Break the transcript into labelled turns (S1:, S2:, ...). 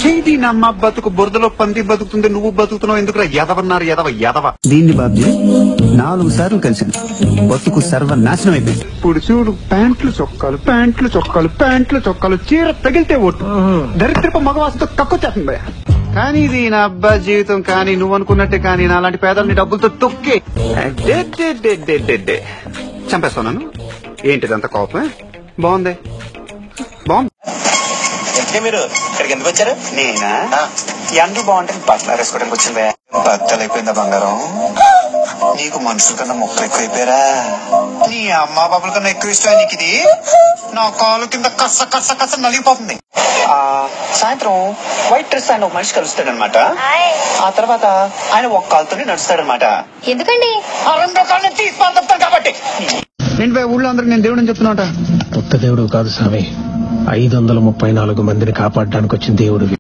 S1: చేయి నమ్మ బతుకు బురదలో పంది బతుకుతుంది నువ్వు బతుకుతున్నావు ఎందుకురా ఎదవన్నారు ఎదవ ఎదవ
S2: దీన్ని బాబ్జీ నాలుగు సార్లు కలిసాను బతుకు సర్వనాశనం అయిపోయింది
S1: ఇప్పుడు చూడు ప్యాంట్లు చొక్కాలు ప్యాంట్లు చొక్కాలు ప్యాంట్లు చొక్కాలు చీర తగిలితే ఒట్టు దరిద్రపు మగవాసంతో కక్కొచ్చేస్తుంది భయ్యా. కానీ ఇది నా అబ్బా జీవితం కానీ నువ్వు అనుకున్నట్టే కానీ నా అలాంటి పేదల్ని డబ్బులతో తొక్కి డే, డే, డే, డే, డే, డే. చంపేస్తున్నాను ఏంటిదంత కోపం బాగుంది బాగుంది
S3: ఎందుకే మీరు ఇక్కడికి ఎందుకు వచ్చారు
S1: నేనా
S3: ఆ.
S1: ఎండలు బాగుంటే బట్టలు వేసుకోవడానికి వచ్చింది
S3: బద్దలు అయిపోయిందా బంగారం నీకు మనుషుల కన్నా మొక్కలు ఎక్కువ అయిపోయారా నీ అమ్మా బాబుల కన్నా ఎక్కువ ఇష్టం నీకు ఇది నా కాలు కింద కస్స కస్స కస్స నలిగిపోతుంది
S1: ఆ, సాయంత్రం వైట్ డ్రెస్ ఆయన ఒక మనిషి కలుస్తాడనమాట ఆ తర్వాత ఆయన ఒక కాలుతోనే నడుస్తాడనమాట
S4: ఎందుకండి
S1: ఆ రెండో కాళ్ళని తీసి పారేస్తాను కాబట్టి ఏంటి ఊళ్ళో అందరికి నేను దేవుడని చెప్తున్నా
S5: కొత్త దేవుడు కాదు స్వామి ఐదు వందల ముప్పై నాలుగు మందిని కాపాడడానికి వచ్చిన దేవుడు